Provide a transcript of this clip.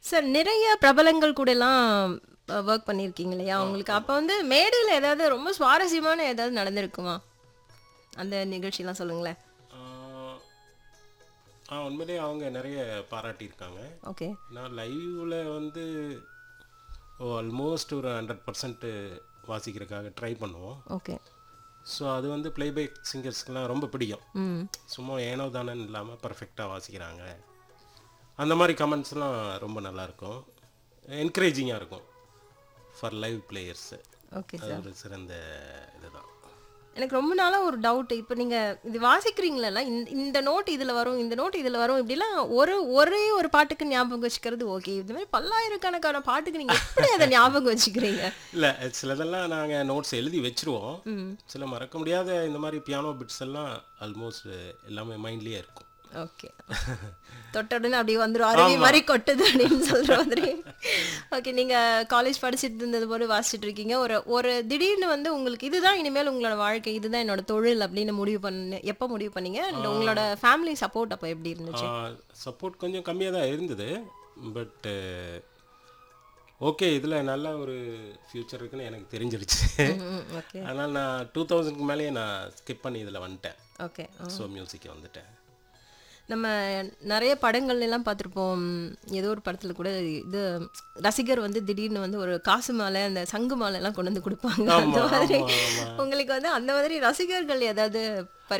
Sir நிறைய பிரபலங்கள் கூட எல்லாம் ஒர்க் பண்ணியிருக்கீங்க இல்லையா உங்களுக்கு அப்போ வந்து மேடையில் ஏதாவது ரொம்ப சுவாரஸ்யமான ஏதாவது நடந்திருக்குமா அந்த நிகழ்ச்சிலாம் சொல்லுங்களேன் ஆஹ் ஆ உண்மையிலேயே அவங்க நிறைய பாராட்டியிருக்காங்க ஓகே நான் லைவில் வந்து ஆல்மோஸ்ட் ஒரு ஹண்ட்ரட் பர்சன்ட் வாசிக்கிறதுக்காக ட்ரை பண்ணுவோம் ஓகே ஸோ அது வந்து ப்ளேபேக் சிங்கர்ஸ்க்குலாம் ரொம்ப பிடிக்கும் ம் சும்மா ஏனோ தானன்னு இல்லாமல் பர்ஃபெக்டாக வாசிக்கிறாங்க அந்த மாதிரி கமெண்ட்ஸ்லாம் ரொம்ப நல்லாயிருக்கும் என்கரேஜிங்காக இருக்கும் ஃபார் லைவ் பிளேயர்ஸு ஓகே அது ஒரு சிறந்த இதுதான் எனக்கு ரொம்ப நாளாக ஒரு டவுட் இப்போ நீங்கள் இது வாசிக்கிறீங்களா இந்த இந்த நோட் இதில் வரும் இந்த நோட் இதில் வரும் இப்படிலாம் ஒரு ஒரே ஒரு பாட்டுக்கு ஞாபகம் வச்சுக்கிறது ஓகே இந்த மாதிரி பல்லாயிரக்கணக்கான பாட்டுக்கு நீங்கள் எப்படி அதை ஞாபகம் வச்சுக்கிறீங்க இல்லை சிலதெல்லாம் நாங்கள் நோட்ஸ் எழுதி வச்சிருவோம் ம் சில மறக்க முடியாத இந்த மாதிரி பியானோ பிட்ஸ் எல்லாம் ஆல்மோஸ்ட் எல்லாமே மைண்ட்லேயே இருக்கும் ஓகே தொட்ட உடனே அப்படியே வந்துடும் அருவி மாதிரி கொட்டுது அப்படின்னு சொல்ற மாதிரி ஓகே நீங்க காலேஜ் படிச்சுட்டு இருந்தது போது வாசிச்சுட்டு இருக்கீங்க ஒரு ஒரு திடீர்னு வந்து உங்களுக்கு இதுதான் இனிமேல் உங்களோட வாழ்க்கை இதுதான் என்னோட தொழில் அப்படின்னு முடிவு பண்ண எப்போ முடிவு பண்ணீங்க And உங்களோட ஃபேமிலி சப்போர்ட் அப்போ எப்படி இருந்துச்சு சப்போர்ட் கொஞ்சம் கம்மியாக தான் இருந்தது பட்டு ஓகே இதில் நல்ல ஒரு ஃப்யூச்சர் இருக்குன்னு எனக்கு தெரிஞ்சிருச்சு ஓகே அதனால் நான் டூ தௌசண்ட்க்கு மேலேயே நான் ஸ்கிப் பண்ணி இதில் வந்துட்டேன் ஓகே ஸோ மியூசிக்கு வந்துட்டேன் நம்ம நிறைய படங்கள்ல எல்லாம் பார்த்துருப்போம் ஏதோ ஒரு படத்துல கூட இது ரசிகர் வந்து திடீர்னு வந்து ஒரு காசு மாலை அந்த சங்கு மாலை எல்லாம் கொண்டு வந்து கொடுப்பாங்க அந்த ஆமா, மாதிரி ஆமா, ஆமா. உங்களுக்கு வந்து அந்த மாதிரி ரசிகர்கள் ஏதாவது பரி